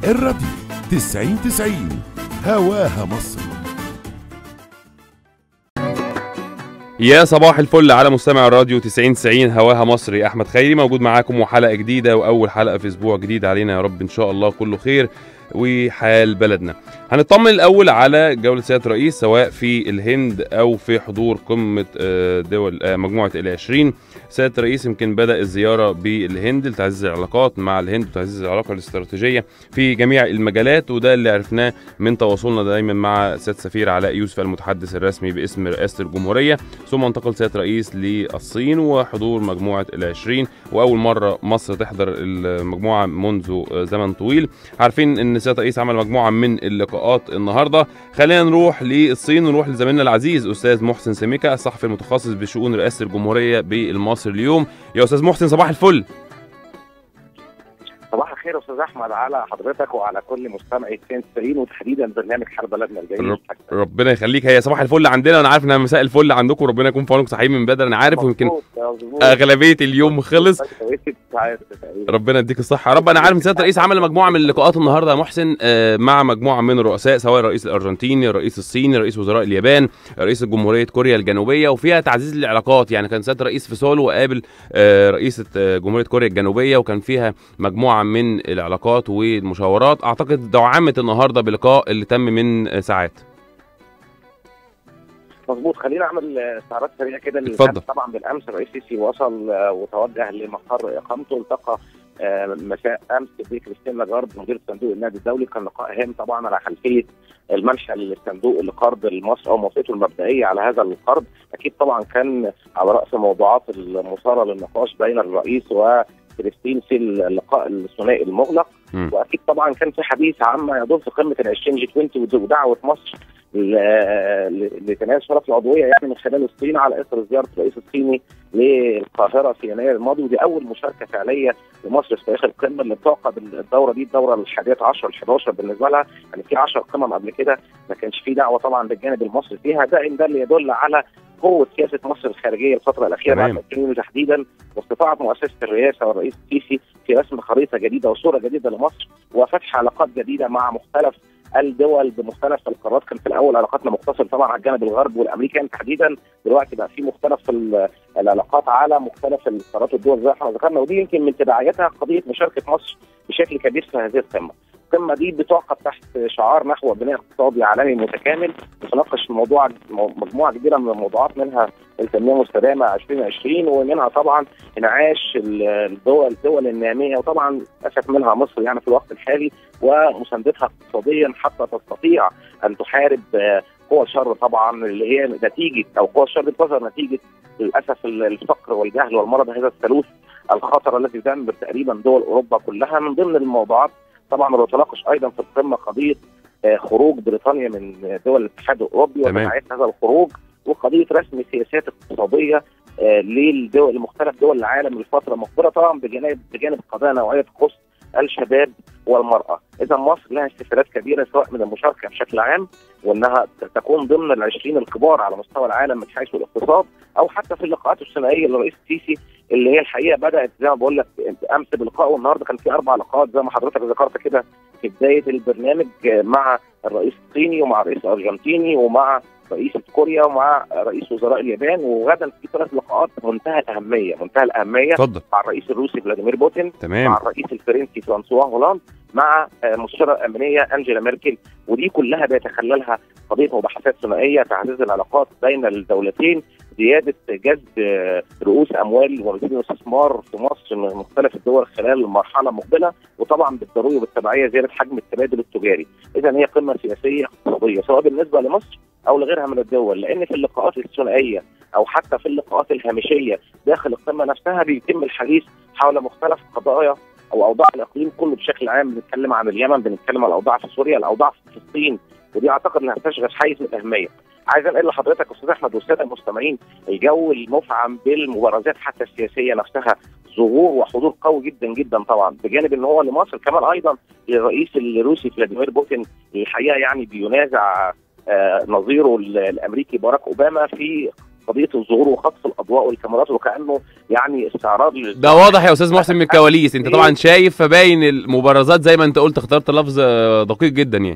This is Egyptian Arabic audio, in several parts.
الراديو 90 90 هواها مصر يا صباح الفل على مستمع الراديو 90 90 هواها مصري احمد خيري موجود معاكم وحلقه جديده واول حلقه في اسبوع جديد علينا يا رب ان شاء الله كله خير وحال بلدنا هنطمن الاول على جوله سياده الرئيس سواء في الهند او في حضور قمه آه، دول آه، مجموعه العشرين سياده الرئيس يمكن بدا الزياره بالهند لتعزيز العلاقات مع الهند وتعزيز العلاقه الاستراتيجيه في جميع المجالات وده اللي عرفناه من تواصلنا دايما مع سياده السفير علاء يوسف المتحدث الرسمي باسم رئاسه الجمهوريه ثم انتقل سياده الرئيس للصين وحضور مجموعه العشرين واول مره مصر تحضر المجموعه منذ آه، زمن طويل عارفين ان سياده الرئيس عمل مجموعه من اللقاءات النهارده خلينا نروح للصين ونروح لزميلنا العزيز استاذ محسن سميكه الصحفي المتخصص بشؤون رئاسه الجمهوريه بالمصري اليوم يا استاذ محسن صباح الفل صباح الخير استاذ احمد على حضرتك وعلى كل مستمعي 90 وتحديدا برنامج حرب بلدنا الجميل رب- ربنا يخليك هي صباح الفل عندنا انا عارف انها مساء الفل عندكم ربنا يكون في عونكم صحيح من بدري انا عارف ويمكن مظبوط، مظبوط. اغلبيه اليوم خلص توقيت ساعات تقريباً. ربنا يديك الصحة يا رب أنا عارف إن سيادة الرئيس عمل مجموعة من اللقاءات النهاردة يا محسن آه، مع مجموعة من الرؤساء سواء الرئيس الأرجنتيني الرئيس الصيني رئيس وزراء اليابان رئيس جمهورية كوريا الجنوبية وفيها تعزيز العلاقات يعني كان سيادة الرئيس في سول وقابل آه، رئيسة آه، جمهورية كوريا الجنوبية وكان فيها مجموعة من العلاقات والمشاورات أعتقد دعمت النهاردة بلقاء اللي تم من آه، ساعات مظبوط خلينا اعمل استعراض سريع كده اللي اتفضل. كان طبعا بالامس الرئيس السيسي وصل آه، وتوجه لمقر اقامته التقى آه، مساء امس بكريستين لاجارد مدير صندوق النادي الدولي كان لقاء هام طبعا على خلفيه المنشا للصندوق لقرض لمصر او موافقته المبدئيه على هذا القرض اكيد طبعا كان على راس موضوعات المثاره للنقاش بين الرئيس وكريستين في اللقاء الثنائي المغلق مم. واكيد طبعا كان في حديث عما يدور في قمه ال 20 جي 20 ودعوه مصر ل- ل- لتناول شرف العضويه يعني من خلال الصين على اثر زياره الرئيس الصيني للقاهره في يناير الماضي ودي اول مشاركه فعليه لمصر في تاريخ القمه اللي بتعقد الدوره دي الدوره الحادية عشر ال 11 بالنسبه لها يعني في 10 قمم قبل كده ما كانش في دعوه طبعا للجانب المصري فيها ده إن ده اللي يدل على قوه سياسه مصر الخارجيه الفتره الاخيره تمام. بعد 2000 تحديدا واستطاعت مؤسسه الرئاسه والرئيس السيسي في رسم خريطه جديده وصوره جديده لمصر وفتح علاقات جديده مع مختلف الدول بمختلف القارات كان في الاول علاقاتنا مقتصره طبعا على الجانب الغربي والامريكان تحديدا دلوقتي بقى في مختلف ال- العلاقات على مختلف القارات والدول زي ما احنا ذكرنا ودي يمكن من تبعياتها قضيه مشاركه مصر بشكل كبير في هذه القمه. القمه دي بتعقد تحت شعار نحو بناء اقتصادي عالمي متكامل بتناقش موضوع مجموعه كبيره من الموضوعات منها التنميه المستدامه 2020 ومنها طبعا انعاش الدول الدول الناميه وطبعا للاسف منها مصر يعني في الوقت الحالي ومساندتها اقتصاديا حتى تستطيع ان تحارب آه، قوى الشر طبعا اللي هي نتيجه او قوى الشر بتظهر نتيجه للاسف الفقر والجهل والمرض هذا الثالوث الخطر الذي يدمر تقريبا دول اوروبا كلها من ضمن الموضوعات طبعا وتناقش ايضا في القمه قضيه آه، خروج بريطانيا من دول الاتحاد الاوروبي تمام. وتبعات هذا الخروج وقضيه رسم سياسات اقتصاديه آه، للدول لمختلف دول العالم لفتره مقبله طبعا بجانب بجانب قضايا نوعيه تخص الشباب والمراه، اذا مصر لها استفادات كبيره سواء من المشاركه بشكل عام وانها ت- تكون ضمن العشرين الكبار على مستوى العالم من حيث الاقتصاد او حتى في اللقاءات الثنائيه للرئيس السيسي اللي هي الحقيقه بدات زي ما بقول لك امس بلقاء والنهارده كان في اربع لقاءات زي ما حضرتك ذكرت كده في بدايه البرنامج آه، مع الرئيس الصيني ومع الرئيس الارجنتيني ومع رئيسة كوريا ومع رئيس وزراء اليابان وغدا في ثلاث لقاءات منتهى الاهميه منتهى الاهميه اتفضل مع الرئيس الروسي فلاديمير بوتين مع تمام الرئيس الفرنسي فرانسوا هولاند مع آه، المستشاره الامنيه انجيلا ميركل ودي كلها بيتخللها قضيه مباحثات ثنائيه تعزيز العلاقات بين الدولتين زياده جذب آه، رؤوس اموال ومزيد من الاستثمار في مصر من مختلف الدول خلال المرحله المقبله وطبعا بالضروري وبالتبعيه زياده حجم التبادل التجاري اذا هي قمه سياسيه اقتصاديه سواء بالنسبه لمصر او لغيرها من الدول لان في اللقاءات الثنائيه او حتى في اللقاءات الهامشيه داخل القمه نفسها بيتم الحديث حول مختلف قضايا او اوضاع الاقليم كله بشكل عام بنتكلم عن اليمن بنتكلم عن الاوضاع في سوريا الاوضاع في فلسطين ودي اعتقد انها تشغل حيز من الاهميه عايز انقل لحضرتك استاذ احمد والساده المستمعين الجو المفعم بالمبارزات حتى السياسيه نفسها ظهور وحضور قوي جدا جدا طبعا بجانب ان هو لمصر كمان ايضا للرئيس الروسي فلاديمير بوتين الحقيقه يعني بينازع آه، نظيره ال- الامريكي باراك اوباما في قضيه الظهور وخطف الاضواء والكاميرات وكانه يعني استعراض لل- ده واضح يا استاذ محسن من الكواليس انت طبعا شايف فباين المبارزات زي ما انت قلت اخترت لفظ آه، دقيق جدا يعني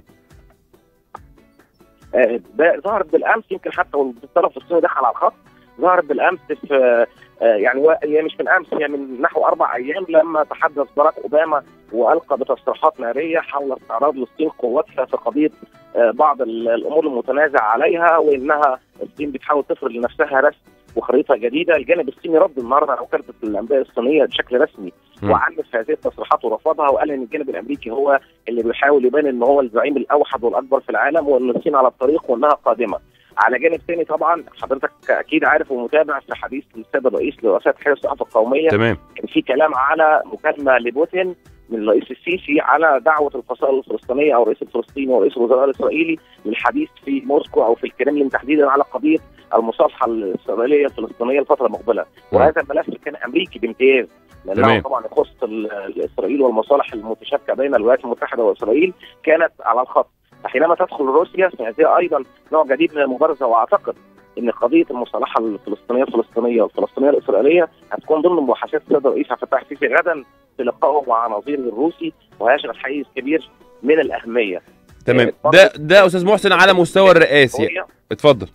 آه، ده ظهرت بالامس يمكن حتى والطرف الصيني دخل على الخط ظهرت بالامس في آه، يعني هو- هي مش من امس هي من نحو اربع ايام لما تحدث باراك اوباما والقى بتصريحات ناريه حول استعراض للصين قوتها في قضيه آه، بعض ال- الامور المتنازع عليها وانها الصين بتحاول تفرض لنفسها رسم وخريطه جديده، الجانب الصيني رد النهارده على وكاله الانباء الصينيه بشكل رسمي مم. وعنف هذه التصريحات ورفضها وقال ان الجانب الامريكي هو اللي بيحاول يبان ان هو الزعيم الاوحد والاكبر في العالم وان الصين على الطريق وانها قادمه. على جانب ثاني طبعا حضرتك اكيد عارف ومتابع في حديث السيد الرئيس لرؤساء تحرير الصحافه القوميه تمام كان في كلام على مكالمه لبوتين من الرئيس السيسي على دعوه الفصائل الفلسطينيه او الرئيس الفلسطيني ورئيس الوزراء الاسرائيلي للحديث في موسكو او في الكرملين تحديدا على قضيه المصالحه الاسرائيليه الفلسطينيه الفتره المقبله وهذا الملف كان امريكي بامتياز تمام. لانه طبعا يخص ال- اسرائيل والمصالح المتشابكه بين الولايات المتحده واسرائيل كانت على الخط فحينما تدخل روسيا فهذه ايضا نوع جديد من المبارزه واعتقد ان قضيه المصالحه الفلسطينيه الفلسطينيه والفلسطينيه الاسرائيليه هتكون ضمن مباحثات السيد الرئيس عبد الفتاح السيسي غدا في لقائه مع نظيره الروسي وهيشغل حيز كبير من الاهميه تمام آه، ده ده استاذ محسن على مستوى الرئاسي سوريا اتفضل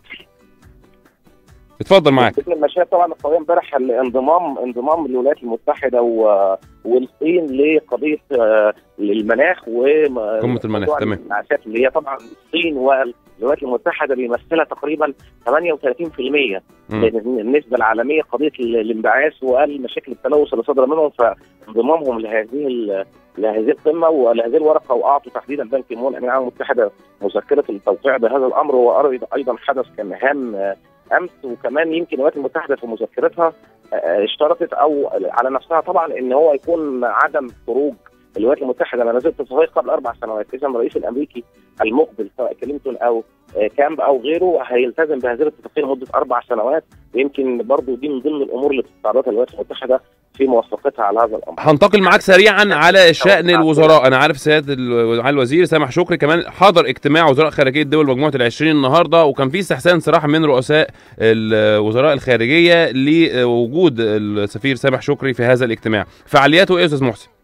اتفضل معاك من المشاهد طبعا القويه امبارح الانضمام انضمام الولايات المتحده و... والصين لقضيه آه، المناخ و قمة المناخ، موضوع تمام. الانبعاثات اللي هي طبعا الصين والولايات المتحده بيمثلها تقريبا 38% مم. من النسبه العالميه قضيه ال- الانبعاث والمشاكل التلوث اللي صدر منهم فانضمامهم لهذه ال- لهذه القمه ولهذه الورقه واعطوا تحديدا بنك مول الامم المتحده مذكره التوقيع بهذا الامر وايضا ايضا حدث كان هام آه، امس وكمان يمكن الولايات المتحده في مذكرتها آه، اشترطت او على نفسها طبعا ان هو يكون عدم خروج الولايات المتحده من هذه الاتفاقيه قبل اربع سنوات، اذا الرئيس الامريكي المقبل سواء كلينتون او آه، كامب او غيره هيلتزم بهذه الاتفاقيه لمده اربع سنوات ويمكن برضه دي من ضمن الامور اللي بتستعرضها الولايات المتحده في موافقتها على هذا الامر. هنتقل معاك سريعا على شأن الوزراء انا عارف سيادة ال- معالي الوزير سامح شكري كمان حضر اجتماع وزراء خارجية دول مجموعة العشرين النهاردة وكان في استحسان صراحة من رؤساء الوزراء الخارجية لوجود السفير سامح شكري في هذا الاجتماع فعالياته ايه يا استاذ محسن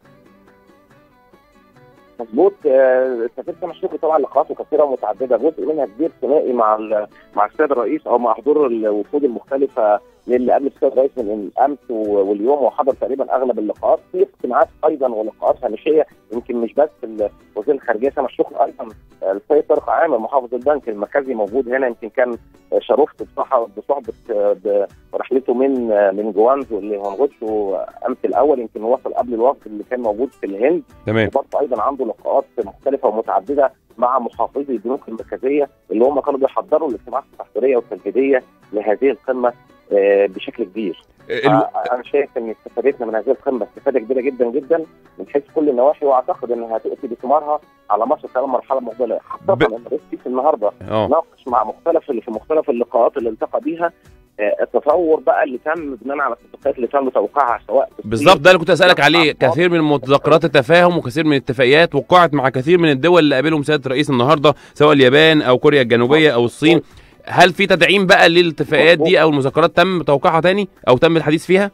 مظبوط آه، السفير سامح شكري طبعا لقاءاته كثيره ومتعدده جزء منها كبير ثنائي مع ال- مع السيد الرئيس او مع حضور الوفود المختلفه اللي قبل السيد الرئيس من الامس و- واليوم وحضر تقريبا اغلب اللقاءات في اجتماعات ايضا ولقاءات هامشيه يمكن مش بس ال- وزير الخارجيه سامح شكري ايضا آه، السيد طارق عامر محافظ البنك المركزي موجود هنا يمكن كان آه، شرفت بصحبه بصحبه آه، ب- برحلته من آه، من جوانزو اللي هو نغوتشو امس الاول يمكن وصل قبل الوفد اللي كان موجود في الهند تمام وبرضه ايضا عنده لقاءات مختلفه ومتعدده مع محافظي البنوك المركزيه اللي هم كانوا بيحضروا الاجتماعات التحضيريه والتنفيذيه لهذه القمه آه، بشكل كبير. ال- آه، انا شايف ان استفادتنا من هذه القمه استفاده كبيره جدا جدا من حيث كل النواحي واعتقد انها هتاتي بثمارها على مصر خلال مرحله مقبله خاصه ب- ان الرئيس السيسي النهارده اه ناقش مع مختلف اللي في مختلف اللقاءات اللي التقى بيها آه، التطور بقى اللي تم بناء على الاتفاقيات اللي تم توقيعها سواء في الصين بالظبط ده اللي كنت اسالك عليه كثير من متذكرات التفاهم وكثير من الاتفاقيات وقعت مع كثير من الدول اللي قابلهم سياده الرئيس النهارده سواء اليابان او كوريا الجنوبيه او الصين هل في تدعيم بقى للاتفاقيات دي او المذكرات تم توقيعها تاني او تم الحديث فيها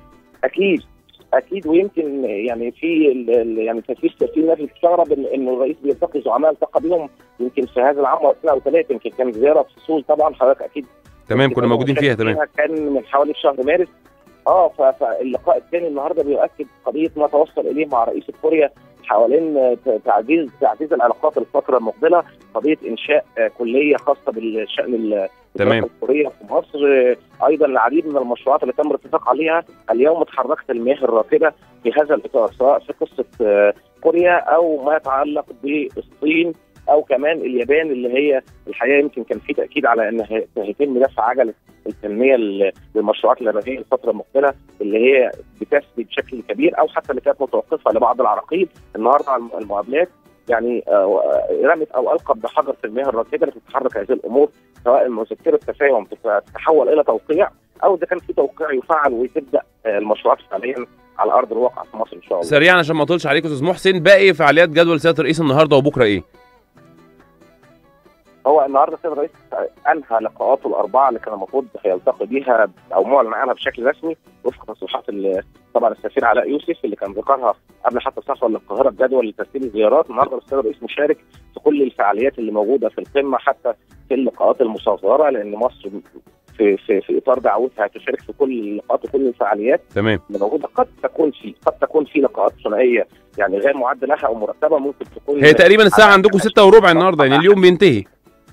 اكيد اكيد ويمكن يعني في ال- ال- يعني في في ناس بتستغرب ان إن الرئيس بيلتقي زعماء التقى بهم يمكن في هذا العام واثنين او ثلاثه يمكن كان زياره في سول طبعا حضرتك اكيد تمام كنا موجودين فيها تمام كان من حوالي في شهر مارس اه ف- فاللقاء الثاني النهارده بيؤكد قضيه ما توصل اليه مع رئيس كوريا حوالين ت- تعزيز تعزيز العلاقات الفتره المقبله قضيه انشاء آه، كليه خاصه بالشان ال- تمام. الكوريه في مصر آه، ايضا العديد من المشروعات اللي تم الاتفاق عليها اليوم اتحركت المياه الراكده في هذا الاطار سواء في قصه آه، كوريا او ما يتعلق بالصين او كمان اليابان اللي هي الحقيقه يمكن كان في تاكيد على ان هي- هيتم دفع عجله التنميه لل- للمشروعات اليابانيه الفتره المقبله اللي هي بتسري بشكل كبير او حتى اللي كانت متوقفه لبعض العراقيل النهارده على الم- المقابلات يعني آه، رمت او القت بحجر في المياه الراكده لتتحرك هذه الامور سواء مذكره تفاهم تتحول الى توقيع او اذا كان في توقيع يفعل وتبدا آه، المشروعات فعليا على ارض الواقع في مصر ان شاء الله. سريعا عشان ما اطولش عليكم استاذ محسن باقي فعاليات جدول سياده الرئيس النهارده وبكره ايه هو النهارده السيد الرئيس انهى لقاءاته الاربعه اللي كان المفروض هيلتقي بيها او معلن عنها بشكل رسمي وفق تصريحات ال- طبعا السفير علاء يوسف اللي كان ذكرها قبل حتى السفر للقاهره بجدول لترتيب الزيارات النهارده السيد الرئيس مشارك في كل الفعاليات اللي موجوده في القمه حتى في اللقاءات المصغره لان مصر في في في اطار دعوتها هتشارك في كل اللقاءات وكل الفعاليات تمام اللي موجوده قد تكون في قد تكون في لقاءات ثنائيه يعني غير معد لها او مرتبه ممكن تكون هي تقريبا الساعه عندكم ستة وربع النهارده يعني اليوم بينتهي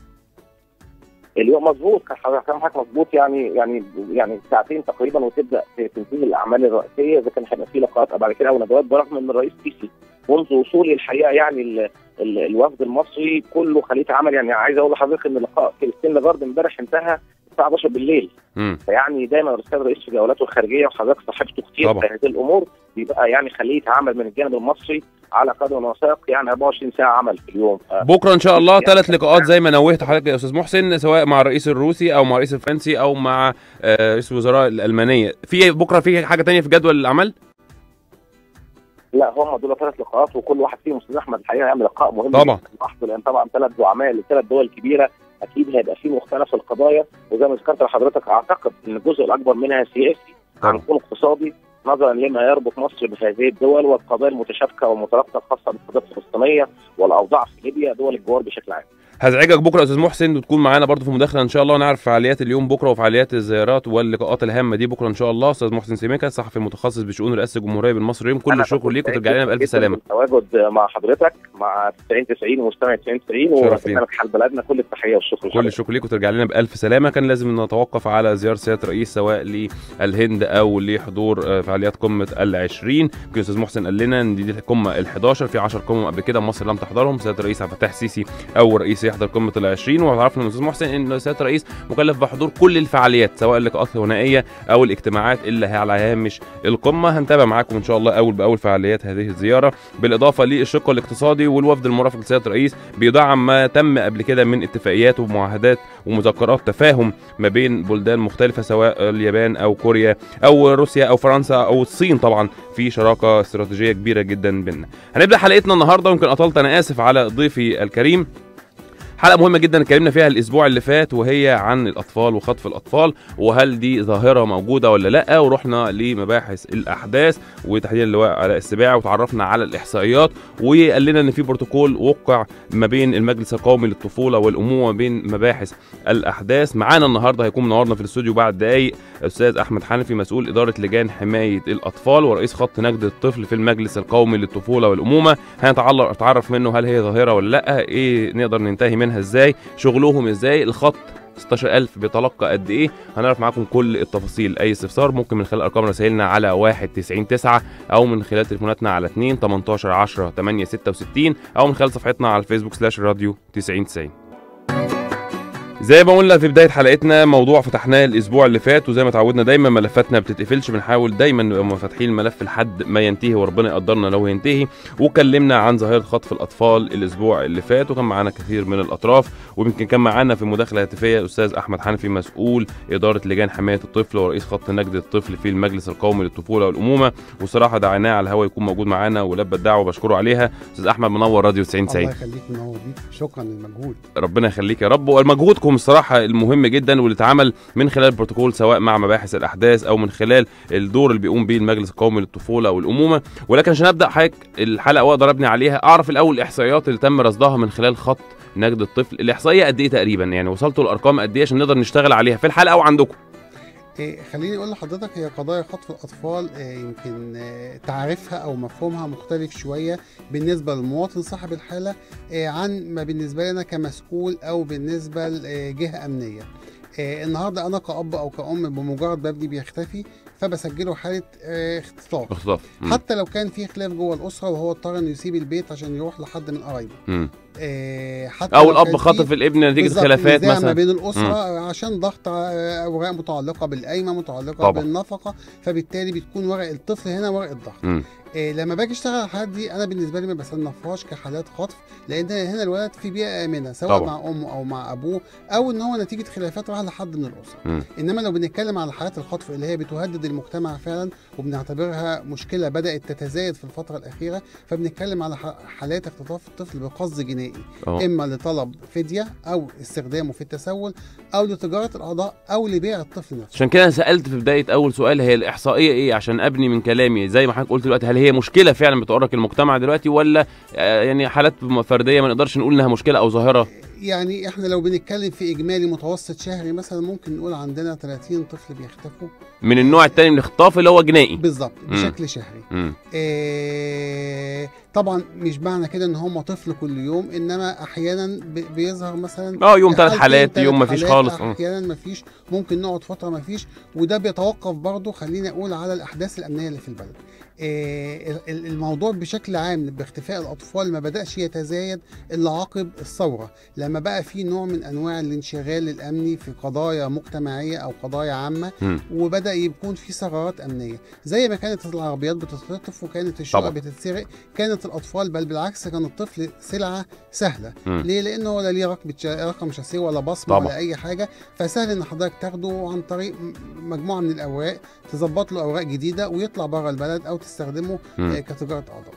اليوم مظبوط كان حضرتك كلام حضرتك مظبوط يعني يعني يعني ساعتين تقريبا وتبدا تنتهي الاعمال الرئيسيه اذا كان هيبقى في لقاءات بعد كده او ندوات برغم ان الرئيس سيسي منذ وصولي الحقيقه يعني ال ال الوفد المصري كله خليط عمل يعني عايز اقول لحضرتك ان لقاء كريستين لاجارد امبارح انتهى الساعه 11 بالليل امم فيعني دايما الاستاذ الرئيس في جولاته الخارجيه وحضرتك صاحبته كتير طبعا. في هذه الامور بيبقى يعني خليه يتعامل من الجانب المصري على قدر وساق يعني 24 ساعه عمل في اليوم ف... بكره ان شاء الله يعني ثلاث لقاءات زي ما نوهت حضرتك يا استاذ محسن سواء مع الرئيس الروسي او مع الرئيس الفرنسي او مع آه، رئيس الوزراء الالمانيه في بكره في حاجه تانية في جدول الاعمال لا هم دول ثلاث لقاءات وكل واحد فيهم استاذ احمد الحقيقه هيعمل لقاء مهم طبعا. جداً لوحده لان طبعا ثلاث زعماء لثلاث دول كبيره اكيد هيبقى في مختلف القضايا وزي ما ذكرت لحضرتك اعتقد ان الجزء الاكبر منها سياسي طبعا. عن يكون اقتصادي نظرا لما يربط مصر بهذه الدول والقضايا المتشابكه والمترابطه الخاصه بالقضيه الفلسطينيه والاوضاع في ليبيا دول الجوار بشكل عام. هزعجك بكره يا استاذ محسن وتكون معانا برضه في مداخله ان شاء الله ونعرف فعاليات اليوم بكره وفعاليات الزيارات واللقاءات الهامه دي بكره ان شاء الله استاذ محسن سيميكا الصحفي المتخصص بشؤون رئاسه الجمهوريه بالمصري اليوم كل أنا الشكر بكون ليك سعيد وترجع لنا جداً بالف جداً سلامه بالتواجد مع حضرتك مع 90 90 ومستمع 90 90 شرف لينا. وبرنامج حال بلدنا كل التحيه والشكر كل الشكر ليك وترجع لنا بالف سلامه كان لازم نتوقف على زياره سياده الرئيس سواء للهند او لحضور آه، فعاليات قمه ال20 يمكن استاذ محسن قال لنا ان دي دي القمه ال11 في 10 قمم قبل كده مصر لم تحضرهم سياده الرئيس عبد الفتاح السيسي اول رئيس يحضر قمه ال20 وعرفنا من استاذ محسن ان سياده الرئيس مكلف بحضور كل الفعاليات سواء اللقاءات الثنائيه او الاجتماعات اللي هي على هامش القمه هنتابع معاكم ان شاء الله اول باول فعاليات هذه الزياره بالاضافه للشق الاقتصادي والوفد المرافق لسياده الرئيس بيدعم ما تم قبل كده من اتفاقيات ومعاهدات ومذكرات تفاهم ما بين بلدان مختلفه سواء اليابان او كوريا او روسيا او فرنسا او الصين طبعا في شراكه استراتيجيه كبيره جدا بيننا. هنبدا حلقتنا النهارده ويمكن اطلت انا اسف على ضيفي الكريم حلقه مهمه جدا اتكلمنا فيها الاسبوع اللي فات وهي عن الاطفال وخطف الاطفال وهل دي ظاهره موجوده ولا لا ورحنا لمباحث الاحداث وتحديدا اللواء علاء السباعي وتعرفنا على الاحصائيات وقال لنا ان في بروتوكول وقع ما بين المجلس القومي للطفوله والامومه وما بين مباحث الاحداث معانا النهارده هيكون منورنا في الاستوديو بعد دقايق الاستاذ احمد حنفي مسؤول اداره لجان حمايه الاطفال ورئيس خط نجد الطفل في المجلس القومي للطفوله والامومه هنتعرف منه هل هي ظاهره ولا لا ايه نقدر ننتهي منها ازاي شغلهم ازاي الخط 16000 بيتلقى قد ايه هنعرف معاكم كل التفاصيل اي استفسار ممكن من خلال ارقام رسائلنا على 1 90 9 او من خلال تليفوناتنا على 2 18 10 8 66 او من خلال صفحتنا على الفيسبوك سلاش راديو 90 90 زي ما قلنا في بدايه حلقتنا موضوع فتحناه الاسبوع اللي فات وزي ما اتعودنا دايما ملفاتنا ما بتتقفلش بنحاول دايما نبقى فاتحين الملف لحد ما ينتهي وربنا يقدرنا لو ينتهي وكلمنا عن ظاهره خطف الاطفال الاسبوع اللي فات وكان معانا كثير من الاطراف ويمكن كان معانا في مداخله هاتفيه الاستاذ احمد حنفي مسؤول اداره لجان حمايه الطفل ورئيس خط نجد الطفل في المجلس القومي للطفوله والامومه وصراحه دعيناه على الهواء يكون موجود معانا ولبى الدعوه بشكره عليها استاذ احمد منور راديو 90 90 الله يخليك منور بيك شكرا للمجهود ربنا يخليك يا رب ومجهودكم الصراحه المهم جدا واللي اتعمل من خلال البروتوكول سواء مع مباحث الاحداث او من خلال الدور اللي بيقوم بيه المجلس القومي للطفوله والامومه ولكن عشان ابدا حضرتك الحلقه واقدر ابني عليها اعرف الاول الاحصائيات اللي تم رصدها من خلال خط نجد الطفل الاحصائيه قد ايه تقريبا يعني وصلتوا لارقام قد ايه عشان نقدر نشتغل عليها في الحلقه وعندكم إيه خليني اقول لحضرتك هي قضايا خطف الاطفال إيه يمكن إيه تعريفها او مفهومها مختلف شويه بالنسبه للمواطن صاحب الحاله إيه عن ما بالنسبه لنا كمسؤول او بالنسبه لجهه امنيه إيه النهارده انا كاب او كأم بمجرد بابني بيختفي فبسجله حاله إيه اختطاف اختطاف مم. حتى لو كان في خلاف جوه الاسره وهو اضطر انه يسيب البيت عشان يروح لحد من قرايبه مم. إيه حتى او لو الاب كان في- خاطف الابن نتيجه بالظبط، خلافات نزاع ما مثلا بين الاسره عشان ضغط ع- اوراق متعلقه بالقايمه متعلقه طبعا. بالنفقه فبالتالي بتكون ورق الطفل هنا ورق الضغط مم. إيه لما باجي اشتغل على الحالات دي انا بالنسبه لي ما بصنفهاش كحالات خطف لان هنا الولد في بيئه امنه سواء طبعا. مع امه او مع ابوه او ان هو نتيجه خلافات راح لحد من الاسره مم. انما لو بنتكلم على حالات الخطف اللي هي بتهدد المجتمع فعلا وبنعتبرها مشكله بدات تتزايد في الفتره الاخيره فبنتكلم على ح- حالات اختطاف الطفل بقصد جنائي اه اما لطلب فديه او استخدامه في التسول او لتجاره الاعضاء او لبيع الطفل نفسه عشان كده أنا سالت في بدايه اول سؤال هي الاحصائيه ايه عشان ابني من كلامي زي ما حضرتك قلت دلوقتي هل هي مشكله فعلا بتؤرق المجتمع دلوقتي ولا آه، يعني حالات فرديه ما نقدرش نقول انها مشكله او ظاهره يعني احنا لو بنتكلم في اجمالي متوسط شهري مثلا ممكن نقول عندنا 30 طفل بيختفوا من النوع الثاني من الاختطاف اللي هو جنائي بالظبط مم. بشكل شهري مم. إيه طبعا مش معنى كده ان هم طفل كل يوم انما احيانا بي- بيظهر مثلا اه يوم ثلاث حالتين، حالات تلات يوم ما فيش حالات، خالص اه احيانا ما فيش ممكن نقعد فتره ما فيش وده بيتوقف برضه خليني اقول على الاحداث الامنيه اللي في البلد إيه ال- ال- الموضوع بشكل عام باختفاء الاطفال ما بداش يتزايد الا عقب الثوره لما بقى في نوع من انواع الانشغال الامني في قضايا مجتمعيه او قضايا عامه مم. وبدا يكون في ثغرات امنيه زي ما كانت العربيات بتتخطف وكانت الشقق طبعا. بتتسرق كانت الاطفال بل بالعكس كان الطفل سلعه سهله مم. ليه لانه ولا ليه رقم شا- رقم شاسيه ولا بصمه طبعا. ولا اي حاجه فسهل ان حضرتك تاخده عن طريق م- مجموعه من الاوراق تظبط له اوراق جديده ويطلع بره البلد او تستخدمه مم. آه، كتجاره اعضاء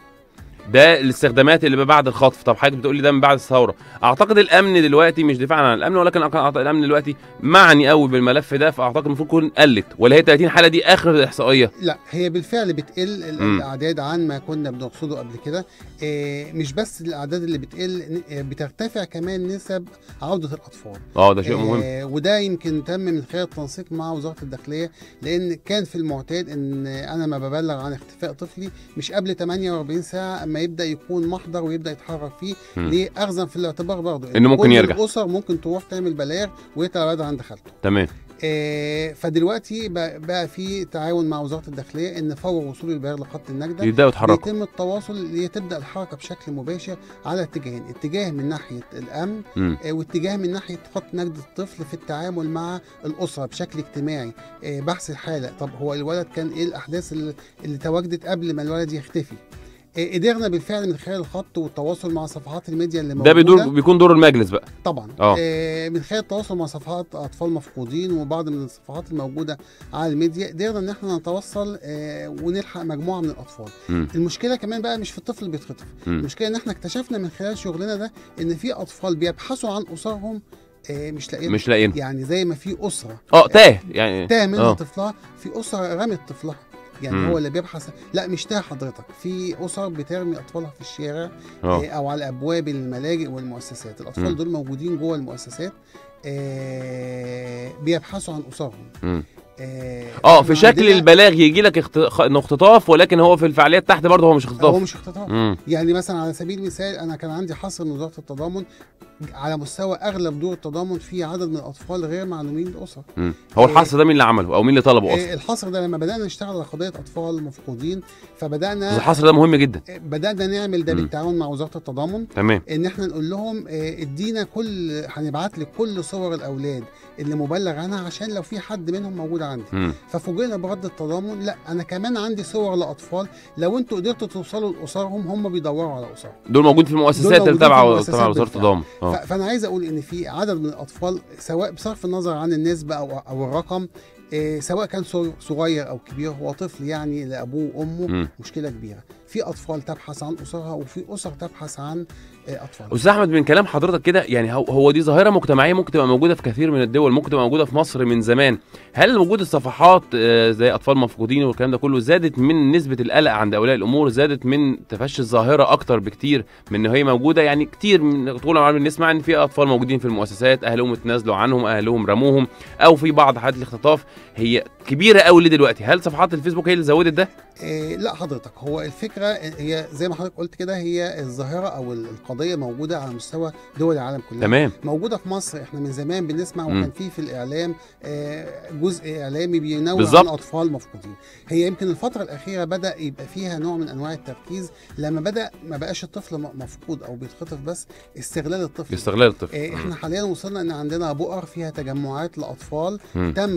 ده الاستخدامات اللي بعد الخطف طب حضرتك بتقول لي ده من بعد الثوره اعتقد الامن دلوقتي مش دفاعا عن الامن ولكن أعتقد الامن دلوقتي معني قوي بالملف ده فاعتقد المفروض تكون قلت ولا هي 30 حاله دي اخر الاحصائيه لا هي بالفعل بتقل ال- مم. الاعداد عن ما كنا بنقصده قبل كده آه، مش بس الاعداد اللي بتقل ن- آه، بترتفع كمان نسب عوده الاطفال اه ده شيء مهم آه، وده يمكن تم من خلال التنسيق مع وزاره الداخليه لان كان في المعتاد ان انا ما ببلغ عن اختفاء طفلي مش قبل 48 ساعه اما يبدا يكون محضر ويبدا يتحرك فيه مم. ليه اخذا في الاعتبار برضه إنه ممكن كل يرجع. الاسر ممكن تروح تعمل بلاغ ويطلع الولد عند خالته تمام آه، فدلوقتي بقى, بقى في تعاون مع وزاره الداخليه ان فور وصول البلاغ لخط النجده يبداوا يتحركوا يتم التواصل لتبدا الحركه بشكل مباشر على اتجاهين اتجاه من ناحيه الامن مم. آه، واتجاه من ناحيه خط نجد الطفل في التعامل مع الاسره بشكل اجتماعي آه، بحث الحاله طب هو الولد كان ايه الاحداث اللي, اللي تواجدت قبل ما الولد يختفي آه، قدرنا بالفعل من خلال الخط والتواصل مع صفحات الميديا اللي ده موجوده بيدور بيكون دور المجلس بقى طبعا آه. آه من خلال التواصل مع صفحات اطفال مفقودين وبعض من الصفحات الموجوده على الميديا قدرنا ان احنا نتوصل آه ونلحق مجموعه من الاطفال مم. المشكله كمان بقى مش في الطفل اللي بيتخطف مم. المشكله ان احنا اكتشفنا من خلال شغلنا ده ان في اطفال بيبحثوا عن اسرهم آه مش لاقيين مش لاقيين يعني زي ما في اسره اه تاه يعني تاه منها آه. طفلها في اسره رمت طفلها يعني مم. هو اللي بيبحث لا مش تاه حضرتك في اسر بترمي اطفالها في الشارع اه آه، او على ابواب الملاجئ والمؤسسات الاطفال مم. دول موجودين جوه المؤسسات آه، بيبحثوا عن اسرهم مم. اه اه إحنا في شكل عندنا- البلاغ يجي لك اخت... خ- انه اختطاف ولكن هو في الفعاليات تحت برضه هو مش هو اختطاف مش اختطاف مم. يعني مثلا على سبيل المثال انا كان عندي حصر من وزاره التضامن على مستوى اغلب دور التضامن في عدد من الاطفال غير معلومين الاسر مم. هو الحصر ده مين اللي عمله او مين اللي طلبه اصلا آه، الحصر ده لما بدانا نشتغل على قضيه اطفال مفقودين بس فبدانا الحصر ده مهم جدا آه، بدانا نعمل ده مم. بالتعاون مع وزاره التضامن تمام ان احنا نقول لهم آه، ادينا كل هنبعت لك كل صور الاولاد اللي مبلغ عنها عشان لو في حد منهم موجود عندي مم. ففوجئنا برد التضامن لا انا كمان عندي صور لاطفال لو انتوا قدرتوا توصلوا لاسرهم هم بيدوروا على اسرهم دول موجودين في المؤسسات اللي موجودين في تبع المؤسسات تبع وزاره بالفعل. التضامن ف- اه فانا عايز اقول ان في عدد من الاطفال سواء بصرف النظر عن النسبه او او الرقم آه، سواء كان صغ- صغير او كبير هو طفل يعني لابوه وامه مم. مشكله كبيره في اطفال تبحث عن اسرها وفي اسر تبحث عن آه، اطفال استاذ احمد من كلام حضرتك كده يعني هو, هو دي ظاهره مجتمعيه ممكن تبقى موجوده في كثير من الدول ممكن تبقى موجوده في مصر من زمان هل وجود الصفحات آه، زي اطفال مفقودين والكلام ده كله زادت من نسبه القلق عند اولياء الامور زادت من تفشي الظاهره اكتر بكتير من ان هي موجوده يعني كتير من طول العمر بنسمع ان في اطفال موجودين في المؤسسات اهلهم اتنازلوا عنهم اهلهم رموهم او في بعض حالات الاختطاف هي كبيره قوي ليه دلوقتي هل صفحات الفيسبوك هي اللي زودت ده إيه لا حضرتك هو الفكره هي زي ما حضرتك قلت كده هي الظاهره او القضيه موجوده على مستوى دول العالم كلها تمام موجوده في مصر احنا من زمان بنسمع مم. وكان في في الاعلام آه، جزء اعلامي بينوه بالظبط. عن اطفال مفقودين هي يمكن الفتره الاخيره بدا يبقى فيها نوع من انواع التركيز لما بدا ما بقاش الطفل م- مفقود او بيتخطف بس استغلال الطفل استغلال الطفل آه، احنا حاليا وصلنا ان عندنا بؤر فيها تجمعات لاطفال مم. تم خطفهم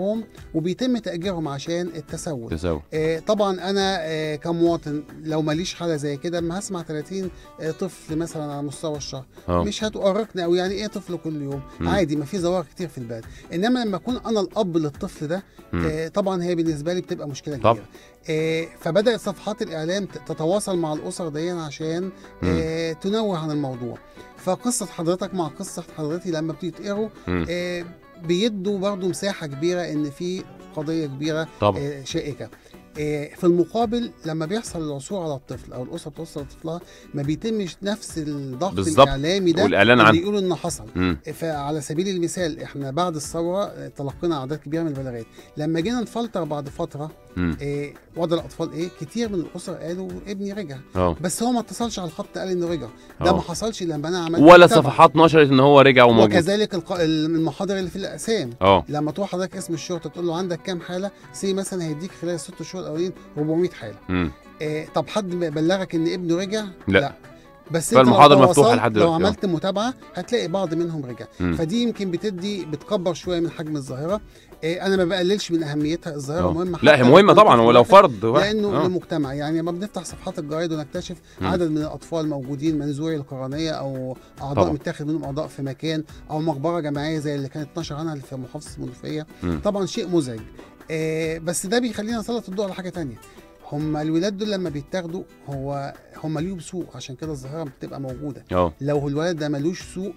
بيهم وبيتم تاجيرهم عشان التسول تساوي آه، طبعا انا آه، كمواطن لو ماليش حاله زي كده ما هسمع 30 آه، طفل مثلا على مستوى الشهر اه مش هتؤرقني قوي يعني ايه طفل كل يوم مم. عادي ما في ظواهر كتير في البلد انما لما اكون انا الاب للطفل ده مم. آه، طبعا هي بالنسبه لي بتبقى مشكله طبعا. كبيره آه، فبدات صفحات الاعلام ت- تتواصل مع الاسر دي عشان آه، تنوه عن الموضوع فقصه حضرتك مع قصه حضرتي لما بتتقروا مم. آه، بيدوا برضو مساحه كبيره ان في قضيه كبيره طبعا آه، شائكه آه، في المقابل لما بيحصل العثور على الطفل او الاسره بتوصل لطفلها ما بيتمش نفس الضغط بالظبط. الاعلامي ده والاعلان اللي عنه يقولوا انه حصل مم. فعلى سبيل المثال احنا بعد الثوره آه، تلقينا اعداد كبيره من البلاغات لما جينا نفلتر بعد فتره مم. إيه وضع الاطفال ايه كتير من الاسر قالوا ابني رجع اه بس هو ما اتصلش على الخط قال انه رجع ده آه. ما حصلش لما انا عملت ولا متابعة. صفحات نشرت ان هو رجع وموجود وكذلك الق- المحاضر اللي في الاقسام اه لما تروح حضرتك اسم الشرطه تقول له عندك كام حاله سي مثلا هيديك خلال الست شهور الاولين 400 حاله مم. إيه طب حد بلغك ان ابنه رجع لا. بس انت لو فالمحاضر مفتوحة تواصلت- لحد لو دلوقتي، آه. عملت متابعه هتلاقي بعض منهم رجع مم. فدي يمكن بتدي بتكبر شويه من حجم الظاهره إيه انا ما بقللش من اهميتها الظاهره آه. مهمه لا حتى هي لو مهمه كنت طبعا في ولو واحد فرد واحد. لانه آه. للمجتمع يعني لما بنفتح صفحات الجرايد ونكتشف مم. عدد من الاطفال موجودين منزوعي القرنيه او اعضاء طبعا. متاخد منهم اعضاء في مكان او مقبره جماعيه زي اللي كانت نشر عنها في محافظه المنوفيه مم. طبعا شيء مزعج آه بس ده بيخلينا نسلط الضوء على حاجه تانية هم الولاد دول لما بيتاخدوا هو هم ليهم سوق عشان كده الظاهره بتبقى موجوده اه لو الولد ده ملوش سوق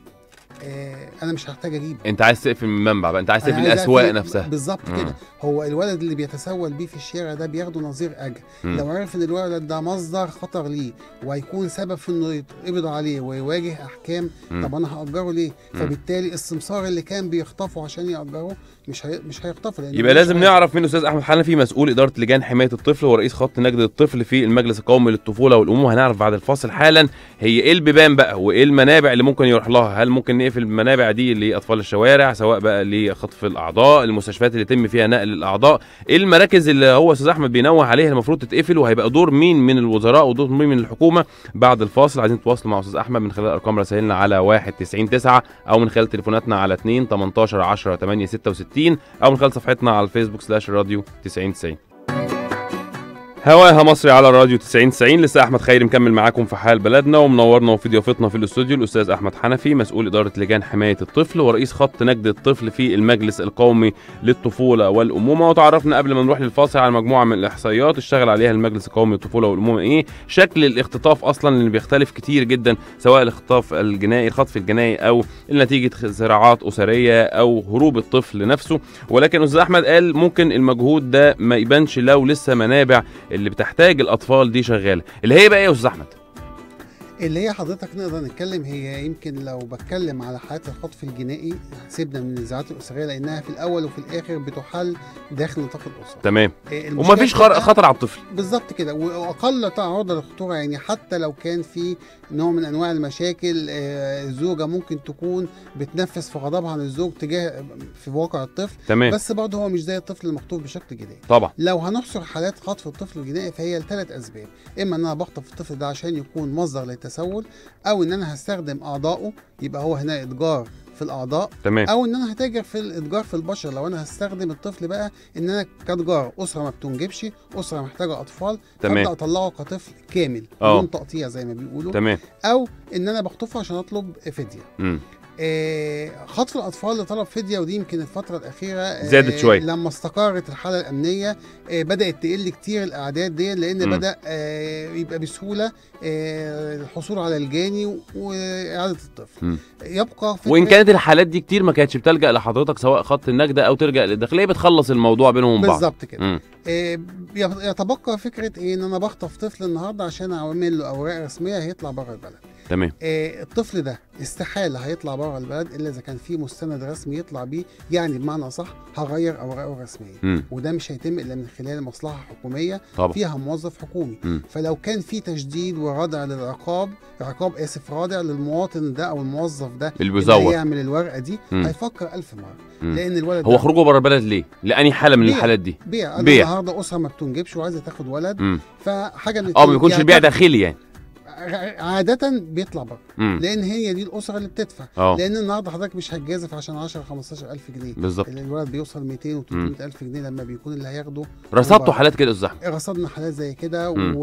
آه انا مش هحتاج اجيبه انت عايز تقفل من المنبع بقى انت عايز أنا تقفل عايز الاسواق أقفل- نفسها بالظبط مم. كده هو الولد اللي بيتسول بيه في الشارع ده بياخده نظير اجر مم. لو عرف ان الولد ده مصدر خطر ليه وهيكون سبب في انه يتقبض عليه ويواجه احكام مم. طب انا هاجره ليه مم. فبالتالي السمسار اللي كان بيخطفه عشان ياجره مش هي... مش هيخطفه لأنه يبقى ملوش لازم حاجة. نعرف من الاستاذ احمد حنفي مسؤول اداره لجان حمايه الطفل ورئيس خط نجد الطفل في المجلس القومي للطفوله والامومه هنعرف بعد الفاصل حالا هي ايه البيبان بقى وايه المنابع اللي ممكن يروح لها هل ممكن نقفل المنابع دي لاطفال الشوارع سواء بقى لخطف الاعضاء المستشفيات اللي يتم فيها نقل الاعضاء ايه المراكز اللي هو استاذ احمد بينوه عليها المفروض تتقفل وهيبقى دور مين من الوزراء ودور مين من الحكومه بعد الفاصل عايزين تتواصلوا مع استاذ احمد من خلال ارقام رسائلنا على 1 90 9 او من خلال تليفوناتنا على 2 18 10 8 66 او من خلال صفحتنا على الفيسبوك سلاش راديو 90 90 هواها مصري على الراديو 90 90 لسه احمد خيري مكمل معاكم في حال بلدنا ومنورنا وفي ضيافتنا في الاستوديو الاستاذ احمد حنفي مسؤول اداره لجان حمايه الطفل ورئيس خط نجد الطفل في المجلس القومي للطفوله والامومه وتعرفنا قبل ما نروح للفاصل على مجموعه من الاحصائيات اشتغل عليها المجلس القومي للطفوله والامومه ايه شكل الاختطاف اصلا اللي بيختلف كتير جدا سواء الاختطاف الجنائي الخطف الجنائي او نتيجه صراعات اسريه او هروب الطفل نفسه ولكن استاذ احمد قال ممكن المجهود ده ما يبانش لو لسه منابع اللي بتحتاج الاطفال دي شغاله اللي هي بقى ايه يا استاذ احمد اللي هي حضرتك نقدر نتكلم هي يمكن لو بتكلم على حالات الخطف الجنائي سيبنا من النزاعات الاسريه لانها في الاول وفي الاخر بتحل داخل نطاق الاسره تمام إيه، المشكلة ومفيش خر- بتبقى- خطر على الطفل بالظبط كده واقل تعرض للخطوره يعني حتى لو كان في نوع من انواع المشاكل آه، الزوجه ممكن تكون بتنفس في غضبها عن الزوج تجاه في واقع الطفل تمام بس برضه هو مش زي الطفل المخطوف بشكل جنائي طبعا لو هنحصر حالات خطف الطفل الجنائي فهي لثلاث اسباب اما ان انا بخطف الطفل ده عشان يكون مصدر للتسول او ان انا هستخدم اعضائه يبقى هو هنا اتجار في الاعضاء تمام او ان انا هتاجر في الاتجار في البشر لو انا هستخدم الطفل بقى ان انا كتجار اسره ما بتنجبش اسره محتاجه اطفال تمام. فابدا اطلعه كطفل كامل آه. بدون تقطيع زي ما بيقولوا تمام او ان انا بخطفه عشان اطلب فديه مم. آه، خطف الاطفال لطلب فديه ودي يمكن الفتره الاخيره آه، زادت شوية. لما استقرت الحاله الامنيه آه، بدات تقل كتير الاعداد دي لان مم. بدا آه، يبقى بسهوله آه، الحصول على الجاني واعاده الطفل مم. يبقى فكرة وان كانت الحالات دي كتير ما كانتش بتلجا لحضرتك سواء خط النجده او تلجا للداخليه بتخلص الموضوع بينهم وبين بعض بالظبط كده مم. آه، يتبقى فكره ايه ان انا بخطف طفل النهارده عشان اعمل له اوراق رسميه هيطلع بره البلد تمام آه، الطفل ده استحاله هيطلع بره البلد الا اذا كان في مستند رسمي يطلع بيه يعني بمعنى صح هغير اوراقه الرسميه مم. وده مش هيتم الا من خلال مصلحه حكوميه طبعا فيها موظف حكومي مم. فلو كان في تشديد وردع للعقاب عقاب اسف رادع للمواطن ده او الموظف ده اللي اللي بيزور هيعمل الورقه دي مم. هيفكر ألف مره مم. لان الولد هو ده خروجه بره البلد ليه لاني حاله من بيع. الحالات دي بيع انا بيع. النهارده اسره ما بتنجبش وعايزه تاخد ولد مم. فحاجه من اه ما الاتنين، بيكونش يا البيع تاخد- داخلي يعني ع- عاده بيطلع بره امم لان هي دي الاسره اللي بتدفع اه لان النهارده حضرتك مش هتجازف عشان 10 15000 جنيه بالظبط الولد بيوصل 200 و 300 الف جنيه لما بيكون اللي هياخده رصدتوا هو- حالات كده يا استاذ احمد رصدنا حالات زي كده مم.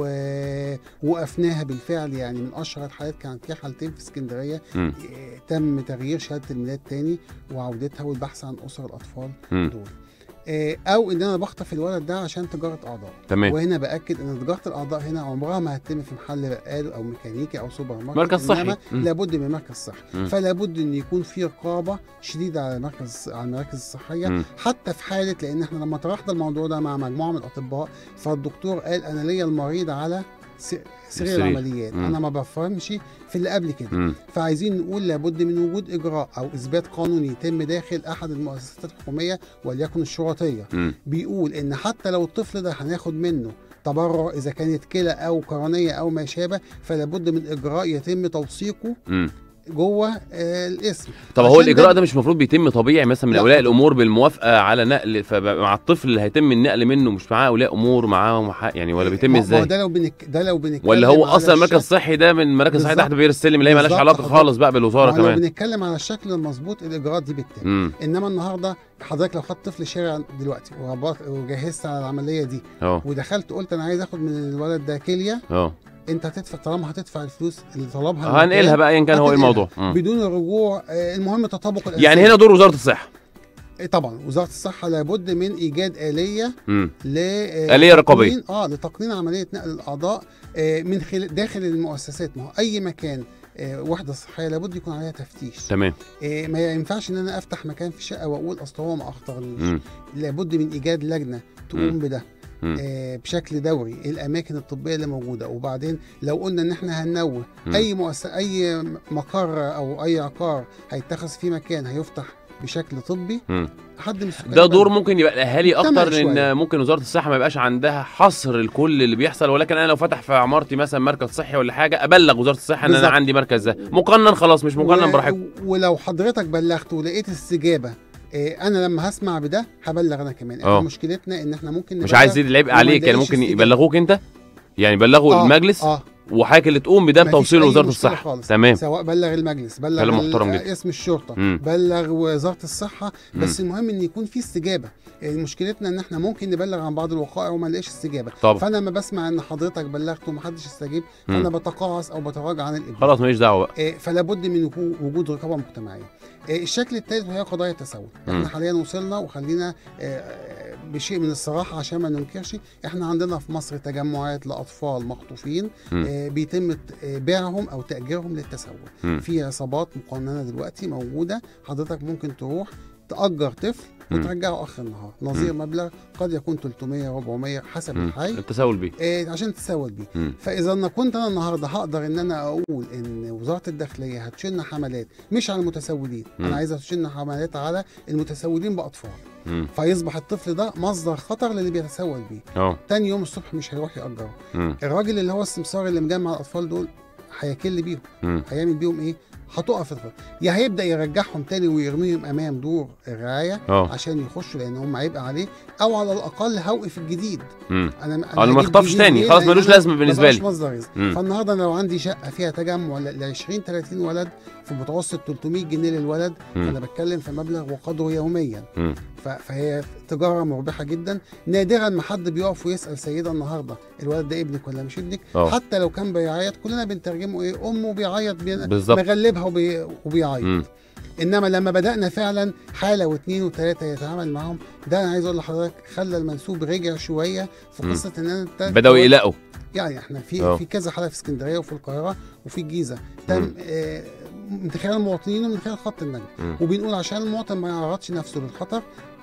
ووقفناها بالفعل يعني من اشهر الحالات كانت في حالتين في اسكندريه مم. إيه، تم تغيير شهاده الميلاد تاني وعودتها والبحث عن اسر الاطفال مم. دول إيه، او ان انا بخطف الولد ده عشان تجاره اعضاء تمام وهنا باكد ان تجاره الاعضاء هنا عمرها ما هتتم في محل بقال او ميكانيكي او سوبر ماركت مركز صحي. إنما مم. لابد من مركز صحي مم. فلا بد ان يكون في رقابه شديده على المركز على المراكز الصحيه مم. حتى في حاله لان احنا لما طرحنا الموضوع ده مع مجموعه من الاطباء فالدكتور قال انا ليا المريض على س- سرير السرير. العمليات مم. انا ما بفهمش في اللي قبل كده مم. فعايزين نقول لابد من وجود اجراء او اثبات قانوني يتم داخل احد المؤسسات الحكوميه وليكن الشرطيه مم. بيقول ان حتى لو الطفل ده هناخد منه تبرع اذا كانت كلى او قرنيه او ما شابه فلا بد من اجراء يتم توثيقه مم. جوه آه الاسم طب هو عشان الاجراء ده- ده مش المفروض بيتم طبيعي مثلا من لا. اولياء الامور بالموافقه على نقل فمع الطفل اللي هيتم النقل منه مش معاه اولياء امور معاهم حق يعني ولا بيتم ما- ما هو ازاي ده لو بنك... ده لو بنتكلم ولا هو على اصلا المركز الشكل- الصحي ده من مراكز الصحي بالظبط. تحت بير السلم اللي هي مالهاش بالظبط علاقه حضرتك. خالص بقى بالوزاره ما لو كمان بنتكلم على الشكل المظبوط الاجراءات دي بتتم امم انما النهارده حضرتك لو خدت طفل شارع دلوقتي وربط وجهزت على العمليه دي اه ودخلت قلت انا عايز اخد من الولد ده كليه اه انت هتدفع طالما هتدفع الفلوس اللي طلبها هنقلها المكان بقى ايا كان هو ايه هتنقلها. الموضوع مم. بدون الرجوع آه، المهم تطابق الأساسي. يعني هنا دور وزاره الصحه إيه طبعا وزاره الصحه لابد من ايجاد اليه امم ل آه، آلية رقابية. تقنين- اه لتقنين عمليه نقل الاعضاء آه، من خلال داخل المؤسسات ما هو اي مكان آه، وحده صحيه لابد يكون عليها تفتيش تمام آه، ما ينفعش ان انا افتح مكان في شقه واقول اصل هو ما اخطرنيش مم. لابد من ايجاد لجنه تقوم مم. بده مم. آه، بشكل دوري الاماكن الطبيه اللي موجوده وبعدين لو قلنا ان احنا هننوه مم. اي مؤسسه اي مقر او اي عقار هيتخذ فيه مكان هيفتح بشكل طبي مم. حد من السكان ده دور بلد. ممكن يبقى الاهالي مجتمع اكتر لان شوية. ممكن وزاره الصحه ما يبقاش عندها حصر لكل اللي بيحصل ولكن انا لو فتح في عمارتي مثلا مركز صحي ولا حاجه ابلغ وزاره الصحه ان انا بالظبط. عندي مركز ده مقنن خلاص مش مقنن و- براحتكم ولو حضرتك بلغت ولقيت استجابه آه، انا لما هسمع بده هبلغ انا كمان آه. احنا مشكلتنا ان احنا ممكن مش نبلغ عايز يزيد العبء وما عليك يعني نلاقيش ممكن استجابة. يبلغوك انت يعني يبلغوا آه، المجلس اه وحضرتك اللي تقوم بده مفيش بتوصيل أي لوزاره مشكلة الصحه خالص. تمام سواء بلغ المجلس بلغ كلام ال- محترم جدا. اسم الشرطه مم. بلغ وزاره الصحه بس المهم ان يكون في استجابه يعني مشكلتنا ان احنا ممكن نبلغ عن بعض الوقائع وما نلاقيش استجابه طبعا فانا لما بسمع ان حضرتك بلغت ومحدش استجيب مم. فانا بتقاعس او بتراجع عن الابلاغ خلاص ماليش دعوه بقى آه، فلا بد من وجو- وجود رقابه مجتمعيه آه، الشكل الثالث وهي قضايا التسول مم. احنا حاليا وصلنا وخلينا آه، بشيء من الصراحه عشان ما ننكرش احنا عندنا في مصر تجمعات لاطفال مخطوفين مم. آه، بيتم ت- آه، بيعهم او تاجيرهم للتسول مم. في عصابات مقننه دلوقتي موجوده حضرتك ممكن تروح تاجر طفل مم. وترجعه اخر النهار نظير مبلغ قد يكون 300 400 حسب مم. الحي التساؤل بيه آه، عشان تتسول بيه مم. فاذا انا كنت انا النهارده هقدر ان انا اقول ان وزاره الداخليه هتشن حملات مش على المتسولين مم. انا عايزه تشن حملات على المتسولين باطفال مم. فيصبح الطفل ده مصدر خطر للي بيتسول بيه اه تاني يوم الصبح مش هيروح يأجره مم. الراجل اللي هو السمسار اللي مجمع الاطفال دول هيكل بيهم مم. هيعمل بيهم ايه هتقف الخطر يا هيبدا يرجعهم تاني ويرميهم امام دور الرعايه اه عشان يخشوا لان هم عيب عليه او على الاقل هوقف الجديد مم. انا انا أو ما هجيب يخطفش جديد تاني، ليه؟ خلاص لأن ملوش أنا لازمة بالنسبة مبقاش لي. مصدر رزق مم. فالنهارده لو عندي شقه فيها تجمع ل 20 30 ولد في متوسط 300 جنيه للولد مم. فانا بتكلم في مبلغ وقدره يوميا مم. ف- فهي تجاره مربحه جدا نادرا ما حد بيقف ويسال سيده النهارده الولد ده ابنك ولا مش ابنك اه حتى لو كان بيعيط كلنا بنترجمه ايه امه بيعيط بي... بالظبط مغلبها وبي... وبيعيط مم. انما لما بدانا فعلا حاله واثنين وثلاثه يتعامل معاهم ده انا عايز اقول لحضرتك خلى المنسوب رجع شويه في مم. قصه ان انا بداوا يقلقوا يعني احنا في اه. في كذا حاله في اسكندريه وفي القاهره وفي الجيزه مم. تم آه، من خلال المواطنين ومن خلال خط النجم مم. وبنقول عشان المواطن ما يعرضش نفسه للخطر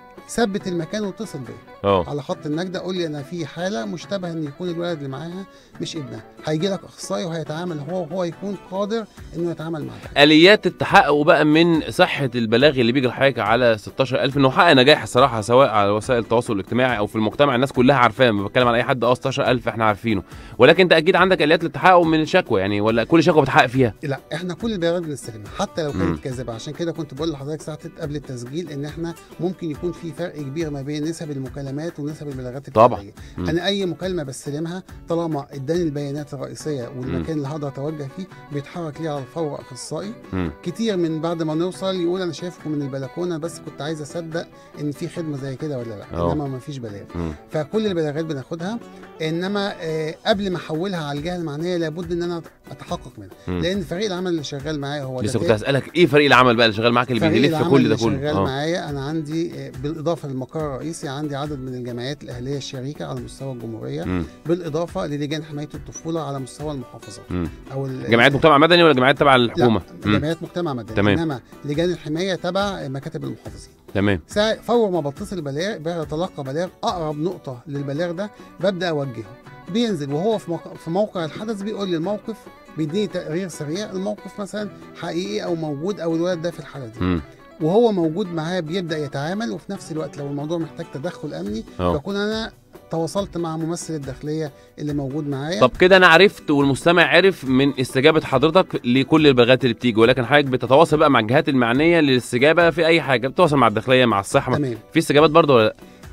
ثبت المكان واتصل بيا اه على خط النجدة قول لي انا في حاله مشتبه ان يكون الولد اللي معاها مش ابنها هيجي لك اخصائي وهيتعامل هو وهو يكون قادر انه يتعامل معاها اليات التحقق بقى من صحه البلاغ اللي بيجي لحضرتك على 16000 انه حقق نجاح الصراحه سواء على وسائل التواصل الاجتماعي او في المجتمع الناس كلها عارفاه لما بتكلم على اي حد اه 16000 احنا عارفينه ولكن انت اكيد عندك اليات للتحقق من الشكوى يعني ولا كل شكوى بتحقق فيها لا احنا كل البيانات بنستلمها حتى لو مم. كانت كاذبه عشان كده كنت بقول لحضرتك ساعه قبل التسجيل ان احنا ممكن يكون في فرق كبير ما بين نسب المكالمات ونسب البلاغات طبعاً. الفعليه مم. انا اي مكالمه بستلمها طالما اداني البيانات الرئيسيه والمكان اللي هقدر اتوجه فيه بيتحرك لي على الفور اخصائي مم. كتير من بعد ما نوصل يقول انا شايفكم من البلكونه بس كنت عايز اصدق ان في خدمه زي كده ولا لا أه. انما ما فيش بلاغ مم. فكل البلاغات بناخدها انما آه قبل ما احولها على الجهه المعنيه لابد ان انا اتحقق منها مم. لان فريق العمل اللي شغال معايا هو لسه كنت داتا- هسالك ايه فريق العمل بقى اللي شغال معاك اللي فريق بيلف العمل كل اللي ده كله شغال اه معايا انا عندي آه، بالاضافه للمقر الرئيسي عندي عدد من الجمعيات الاهليه الشريكه على مستوى الجمهوريه مم. بالاضافه للجان حمايه الطفوله على مستوى المحافظات مم. او ال- جمعيات مجتمع مدني ولا جمعيات تبع الحكومه لا مم. جمعيات مجتمع مدني تمام. انما لجان الحمايه تبع مكاتب المحافظين تمام ساعة فور ما بتصل بلاغ بتلقى بلاغ اقرب نقطه للبلاغ ده ببدا اوجهه بينزل وهو في موقع, في موقع الحدث بيقول لي الموقف بيديني تقرير سريع الموقف مثلا حقيقي او موجود او الولد ده في الحاله دي مم. وهو موجود معاه بيبدا يتعامل وفي نفس الوقت لو الموضوع محتاج تدخل امني اه بكون انا تواصلت مع ممثل الداخليه اللي موجود معايا طب كده انا عرفت والمستمع عرف من استجابه حضرتك لكل البلاغات اللي بتيجي ولكن حضرتك بتتواصل بقى مع الجهات المعنيه للاستجابه في اي حاجه بتتواصل مع الداخليه مع الصحه مع- تمام في استجابات برضه ولا لا؟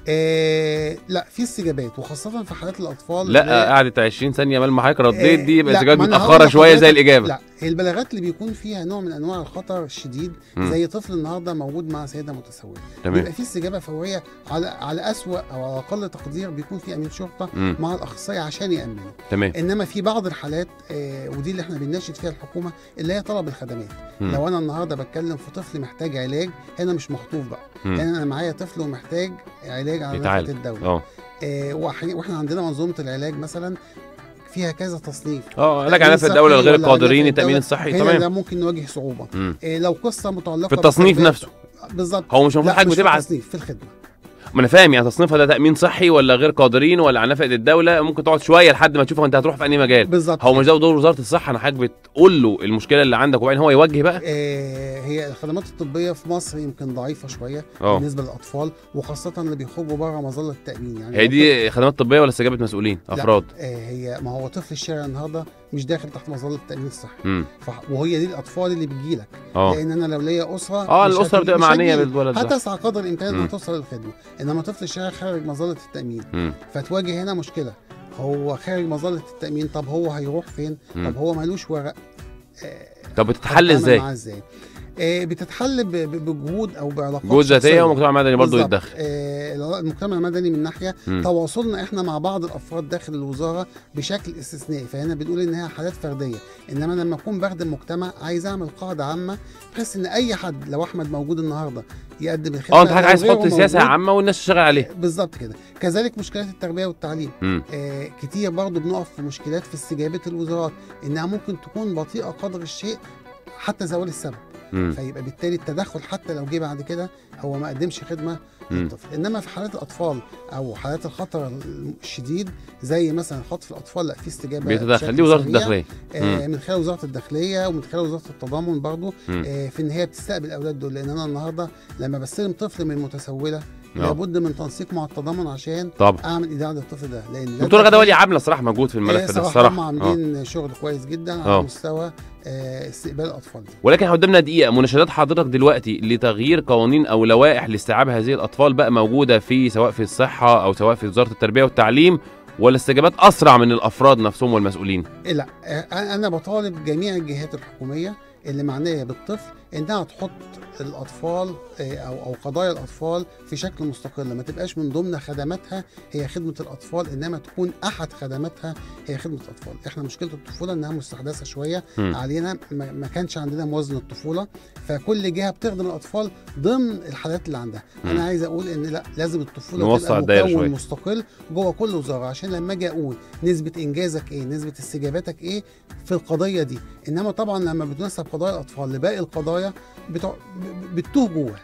آه لا في استجابات وخاصه في حالات الاطفال اللي لا هي- قعدت 20 ثانيه مال ما حضرتك رديت آه، دي يبقى لا، استجابات ما أنا هقول متاخره شويه زي لحضرتك- الاجابه لا البلاغات اللي بيكون فيها نوع من انواع الخطر الشديد مم. زي طفل النهارده موجود مع سيده متسوله تمام بيبقى في استجابه فوريه على على اسوأ او على اقل تقدير بيكون في امين شرطه مم. مع الاخصائي عشان يامنه تمام انما في بعض الحالات آه ودي اللي احنا بنناشد فيها الحكومه اللي هي طلب الخدمات مم. لو انا النهارده بتكلم في طفل محتاج علاج هنا مش مخطوف بقى مم. هنا انا معايا طفل ومحتاج علاج على يتعالج. نفقه الدوله اه آه وإحنا- واحنا عندنا منظومه العلاج مثلا فيها كذا تصنيف اه لك تأمين على نفع الدوله صحي الغير ولا على قادرين نفع التامين الدولة. الصحي هنا ده تمام ممكن نواجه صعوبه مم. إيه لو قصه متعلقه في التصنيف بالتربية- نفسه بالظبط هو مش المفروض لا حضرتك مش في بتبعت التصنيف في الخدمه ما انا فاهم يعني تصنيفها ده تامين صحي ولا غير قادرين ولا على نفقه الدوله ممكن تقعد شويه لحد ما تشوف انت هتروح في انهي مجال بالظبط هو مش ده دور وزاره الصحه انا حضرتك بتقول له المشكله اللي عندك وبعدين هو يوجه بقى آه هي الخدمات الطبيه في مصر يمكن ضعيفه شويه اه بالنسبه للاطفال وخاصه اللي بيخرجوا بره مظله التامين يعني هي لو دي خدمات طبيه ولا استجابه مسؤولين لا. افراد طفل- آه هي ما هو طفل الشارع النهارده مش داخل تحت مظله التامين الصحي امم ف- وهي دي الاطفال اللي بتجي لك اه لان انا لو ليا اسره اه مش الاسره هتيجي- بتبقى مش معنيه هتجيلي. بالولد ده هتسعى قدر الامكان مم. انها توصل للخدمه انما طفل الشارع خارج مظله التامين مم. فتواجه هنا مشكله هو خارج مظله التامين طب هو هيروح فين مم. طب هو مالوش ورق آه، طب بتتحل هتتعامل ازاي؟ معاه ازاي آه، بتتحل ب- ب- بجهود او بعلاقات جهود ذاتيه شخصية. ومجتمع مدني برضه بالظبط. يتدخل آه، المجتمع المدني من ناحيه مم. تواصلنا احنا مع بعض الافراد داخل الوزاره بشكل استثنائي فهنا بنقول ان هي حالات فرديه انما لما اكون بخدم مجتمع عايز اعمل قاعده عامه بحيث ان اي حد لو احمد موجود النهارده يقدم الخدمه اه انت حضرتك لو عايز غيره تحط سياسه موجود، عامه والناس تشتغل عليها بالظبط كده كذلك مشكلات التربيه والتعليم امم آه كتير برضه بنقف في مشكلات في استجابه الوزارات انها ممكن تكون بطيئه قدر الشيء حتى زوال السبب امم فيبقى بالتالي التدخل حتى لو جه بعد كده هو ما قدمش خدمه مم. للطفل انما في حالات الاطفال او حالات الخطر الشديد زي مثلا خطف الاطفال لا في استجابه بيتدخل بشكل دي وزاره سريع. الداخليه آه من خلال وزاره الداخليه ومن خلال وزاره التضامن برضو مم. آه في ان هي بتستقبل الاولاد دول لان انا النهارده لما بستلم طفل من متسوله آه. لابد من تنسيق مع التضامن عشان طبعا اعمل ايداع للطفل ده لان دكتور غدا ولي عامله صراحه مجهود في الملف ده صراحه هم الصراحه آه. عاملين شغل كويس جدا آه. على مستوى آه استقبال الاطفال دي ولكن احنا قدامنا دقيقه مناشدات حضرتك دلوقتي لتغيير قوانين او لوائح لاستيعاب هذه الاطفال بقى موجوده في سواء في الصحه او سواء في وزاره التربيه والتعليم ولا استجابات اسرع من الافراد نفسهم والمسؤولين لا آه، انا بطالب جميع الجهات الحكوميه اللي معنيه بالطفل انها تحط الاطفال آه، او او قضايا الاطفال في شكل مستقل ما تبقاش من ضمن خدماتها هي خدمه الاطفال انما تكون احد خدماتها هي خدمه الاطفال احنا مشكله الطفوله انها مستحدثه شويه مم. علينا ما ما كانش عندنا موازنه الطفوله فكل جهه بتخدم الاطفال ضمن الحالات اللي عندها مم. انا عايز اقول ان لا لازم الطفوله نوسع تبقى الدايرة مكون شوية. مستقل جوه كل وزاره عشان لما اجي اقول نسبه انجازك ايه نسبه استجابتك ايه في القضيه دي انما طبعا لما بتنسب قضايا الاطفال لباقي القضايا بتوع ب- بتتوه جوه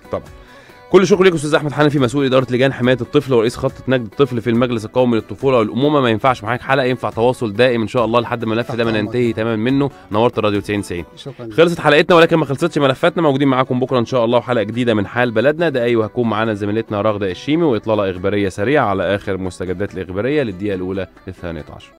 كل شكر ليك استاذ احمد حنفي مسؤول اداره لجان حمايه الطفل ورئيس خطه نجد الطفل في المجلس القومي للطفوله والامومه ما ينفعش معاك حلقه ينفع تواصل دائم ان شاء الله لحد ما الملف تحت ده ما أمرك. ننتهي تماما منه نورت الراديو 90 90 شكرا لك. خلصت حلقتنا ولكن ما خلصتش ملفاتنا موجودين معاكم بكره ان شاء الله وحلقه جديده من حال بلدنا ده ايوه هتكون معانا زميلتنا رغده الشيمي واطلاله اخباريه سريعه على اخر مستجدات الاخباريه للدقيقه الاولى للثانيه عشر